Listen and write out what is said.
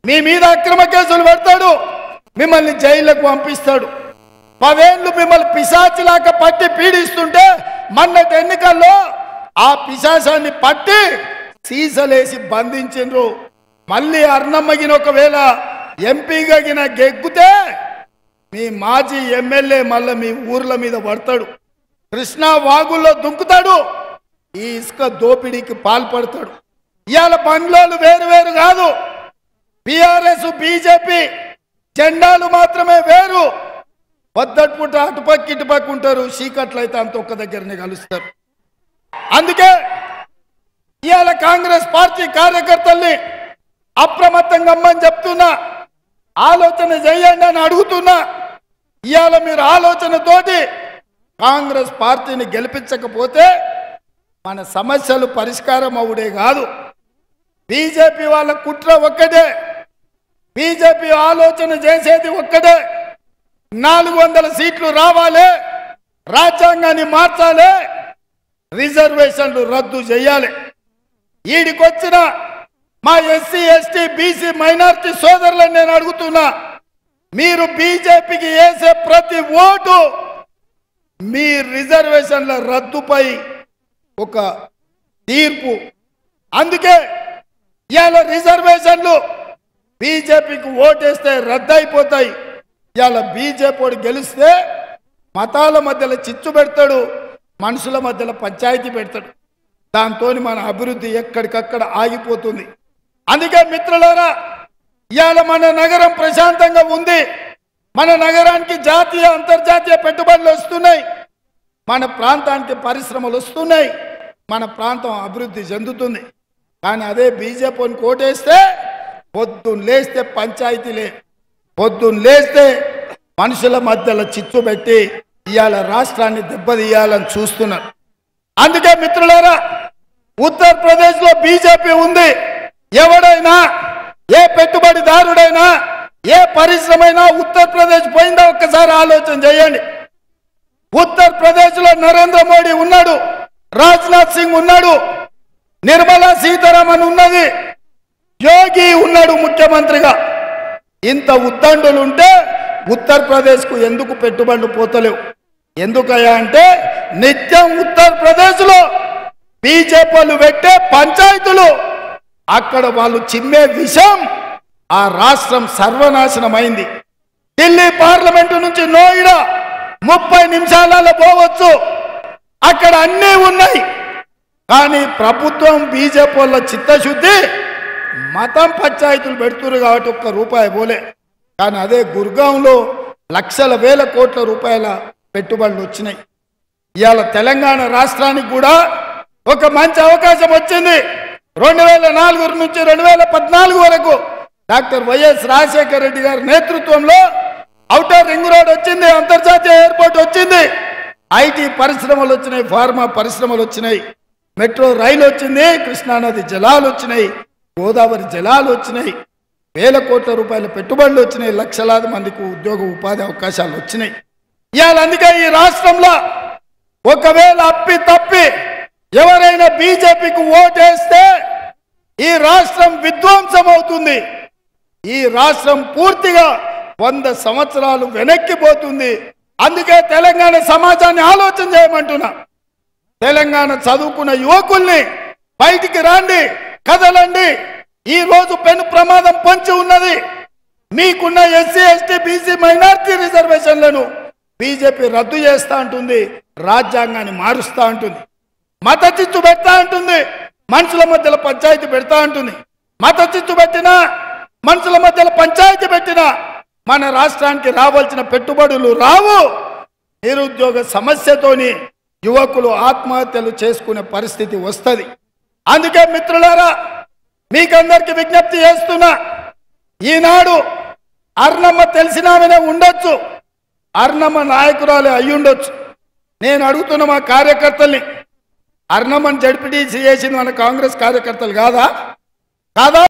మీ మీద అక్రమ కేసులు పెడతాడు మిమ్మల్ని జైళ్ళకు పంపిస్తాడు పదేళ్ళు మిమ్మల్ని పిశాచిలాగా పట్టి పీడిస్తుంటే మొన్నటి ఎన్నికల్లో ఆ పిశాచాన్ని పట్టి సీసలేసి బంధించిండ్రు మళ్ళీ అర్ణమ్మగిన ఒకవేళ ఎంపీగా గిన గెగ్గుతే మీ మాజీ ఎమ్మెల్యే మళ్ళీ మీ ఊర్ల మీద పడతాడు కృష్ణా వాగుల్లో దుంకుతాడు ఈ ఇసుక దోపిడీకి పాల్పడతాడు ఇవాళ బంగ్లాలు వేరు వేరు కాదు బీఆర్ఎస్ బీజేపీ జెండాలు మాత్రమే వేరు పొద్దట్పుట అటుపక్క ఇటుపక్క ఉంటారు చీకట్లు అయితే అంత ఒక్క దగ్గరనే కలుస్తారు అందుకే ఇవాళ కాంగ్రెస్ పార్టీ కార్యకర్తల్ని అప్రమత్తంగా అమ్మని చెప్తున్నా ఆలోచన చేయండి అని అడుగుతున్నా ఇవాళ మీరు ఆలోచనతోటి కాంగ్రెస్ పార్టీని గెలిపించకపోతే మన సమస్యలు పరిష్కారం అవుడే కాదు బీజేపీ వాళ్ళ కుట్ర ఒక్కటే బీజేపీ ఆలోచన చేసేది ఒక్కటే నాలుగు వందల సీట్లు రావాలి రాజ్యాంగాన్ని మార్చాలి రిజర్వేషన్లు రద్దు చేయాలి ఈడికొచ్చిన మా ఎస్సీ ఎస్టీ బీసీ మైనారిటీ సోదరులను నేను అడుగుతున్నా మీరు బీజేపీకి వేసే ప్రతి ఓటు మీ రిజర్వేషన్ల రద్దుపై ఒక తీర్పు అందుకే ఇవాళ రిజర్వేషన్లు బీజేపీకి ఓటేస్తే రద్దు అయిపోతాయి ఇవాళ బీజేపీ గెలిస్తే మతాల మధ్యలో చిచ్చు పెడతాడు మనుషుల మధ్యలో పంచాయతీ పెడతాడు దాంతో మన అభివృద్ధి ఎక్కడికక్కడ ఆగిపోతుంది అందుకే మిత్రులారా ఇవాళ మన నగరం ప్రశాంతంగా ఉంది మన నగరానికి జాతీయ అంతర్జాతీయ పెట్టుబడులు వస్తున్నాయి మన ప్రాంతానికి పరిశ్రమలు వస్తున్నాయి మన ప్రాంతం అభివృద్ధి చెందుతుంది కానీ అదే బీజేపీని కోటేస్తే పొద్దున్న లేస్తే పంచాయతీలే పొద్దున్న లేస్తే మనుషుల మధ్యలో చిచ్చు పెట్టి ఇవాళ రాష్ట్రాన్ని దెబ్బతీయాలని చూస్తున్నారు అందుకే మిత్రులారా ఉత్తరప్రదేశ్ లో బీజేపీ ఉంది ఎవడైనా ఏ పెట్టుబడిదారుడైనా ఏ పరిశ్రమైనా ఉత్తరప్రదేశ్ పోయిందా ఒక్కసారి ఆలోచన చేయండి ఉత్తరప్రదేశ్ లో నరేంద్ర మోడీ ఉన్నాడు రాజ్నాథ్ సింగ్ ఉన్నాడు నిర్మలా సీతారామన్ ఉన్నది యోగి ఉన్నాడు ముఖ్యమంత్రిగా ఇంత ఉద్దండులు ఉంటే ఉత్తరప్రదేశ్ కు ఎందుకు పెట్టుబడులు పోతలేవు ఎందుకయ్యా అంటే నిత్యం ఉత్తరప్రదేశ్ లో బీజేపీలు పెట్టే పంచాయతీలు అక్కడ వాళ్ళు చిమ్మే విషం ఆ రాష్ట్రం సర్వనాశనమైంది ఢిల్లీ పార్లమెంటు నుంచి నోయిడా ముప్పై నిమిషాలలో పోవచ్చు అక్కడ అన్నీ ఉన్నాయి కానీ ప్రభుత్వం బీజేపీ వాళ్ళ చిత్తశుద్ధి మతం పంచాయతీలు పెడుతున్నారు కాబట్టి ఒక్క రూపాయి పోలే కానీ అదే గుర్గాంలో లక్షల వేల కోట్ల రూపాయల పెట్టుబడులు వచ్చినాయి ఇవాళ తెలంగాణ రాష్ట్రానికి కూడా ఒక మంచి అవకాశం వచ్చింది రెండు వేల నాలుగు నుంచి రెండు వేల పద్నాలుగు వరకు డాక్టర్ వైఎస్ రాజశేఖర రెడ్డి గారి నేతృత్వంలో అవుటర్ రింగ్ రోడ్ వచ్చింది అంతర్జాతీయ ఎయిర్పోర్ట్ వచ్చింది ఐటీ పరిశ్రమలు వచ్చినాయి ఫార్మా పరిశ్రమలు వచ్చినాయి మెట్రో రైలు వచ్చింది కృష్ణానది జలాలు వచ్చినాయి గోదావరి జలాలు వచ్చినాయి వేల కోట్ల రూపాయల పెట్టుబడులు వచ్చినాయి లక్షలాది మందికి ఉద్యోగ ఉపాధి అవకాశాలు వచ్చినాయి ఇవాళ అందుకే ఈ రాష్ట్రంలో ఒకవేళ అప్పి తప్పి ఎవరైనా బీజేపీకి ఓటేస్తే ఈ రాష్ట్రం విధ్వంసం అవుతుంది ఈ రాష్ట్రం పూర్తిగా వంద సంవత్సరాలు వెనక్కిపోతుంది అందుకే తెలంగాణ సమాజాన్ని ఆలోచన చేయమంటున్నా తెలంగాణ చదువుకున్న యువకుల్ని బయటికి రాండి కదలండి ఈ రోజు పెను ప్రమాదం పొంచి ఉన్నది మీకున్న ఎస్సీ ఎస్టీ బీసీ మైనార్టీ రిజర్వేషన్లను బీజేపీ రద్దు చేస్తా అంటుంది రాజ్యాంగాన్ని మారుస్తా అంటుంది మత చిచ్చు పెడతా అంటుంది మనుషుల మధ్యలో పంచాయతీ పెడతా అంటుంది మత చిచ్చు పెట్టినా మనుషుల మధ్యలో పంచాయతీ పెట్టినా మన రాష్ట్రానికి రావాల్సిన పెట్టుబడులు రావు నిరుద్యోగ సమస్యతోని యువకులు ఆత్మహత్యలు చేసుకునే పరిస్థితి వస్తుంది అందుకే మిత్రులారా మీకందరికి విజ్ఞప్తి చేస్తున్నా ఈనాడు అర్ణమ్మ తెలిసినామనే ఉండొచ్చు అర్ణమ్మ నాయకురాలే అయ్యుండొచ్చు నేను అడుగుతున్న మా కార్యకర్తల్ని అర్ణమ్మని జడ్పీటీసీ చేసింది మన కాంగ్రెస్ కార్యకర్తలు కాదా కాదా